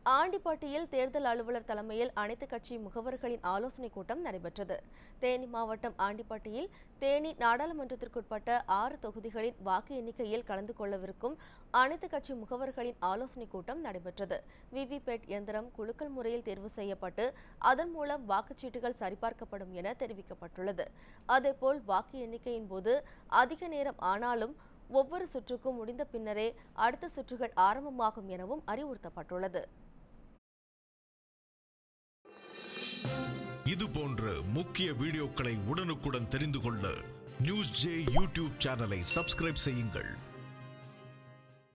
ஆண்டிப்பட்டியில் தேர்தல் அலுவலர் தலைமையில் அனைத்து கட்சி முகவர்களின் ஆலோசனைக் கூட்டம் நடைபெற்றது தேனி மாவட்டம் ஆண்டிப்பட்டியில் தேனி நாடாளுமன்றத்திற்குட்பட்ட ஆறு தொகுதிகளின் வாக்கு எண்ணிக்கையில் கலந்து கொள்ளவிருக்கும் அனைத்து கட்சி முகவர்களின் ஆலோசனைக் கூட்டம் நடைபெற்றது விவிபேட் இயந்திரம் குலுக்கல் முறையில் தேர்வு செய்யப்பட்டு அதன் மூலம் வாக்குச்சீட்டுகள் சரிபார்க்கப்படும் என தெரிவிக்கப்பட்டுள்ளது அதேபோல் வாக்கு எண்ணிக்கையின் போது அதிக நேரம் ஆனாலும் ஒவ்வொரு சுற்றுக்கும் முடிந்த பின்னரே அடுத்த சுற்றுகள் ஆரம்பமாகும் எனவும் அறிவுறுத்தப்பட்டுள்ளது இது போன்ற முக்கிய வீடியோக்களை உடனுக்குடன் தெரிந்து கொள்ள நியூஸ் ஜே யூடியூப் சேனலை சப்ஸ்கிரைப் செய்யுங்கள்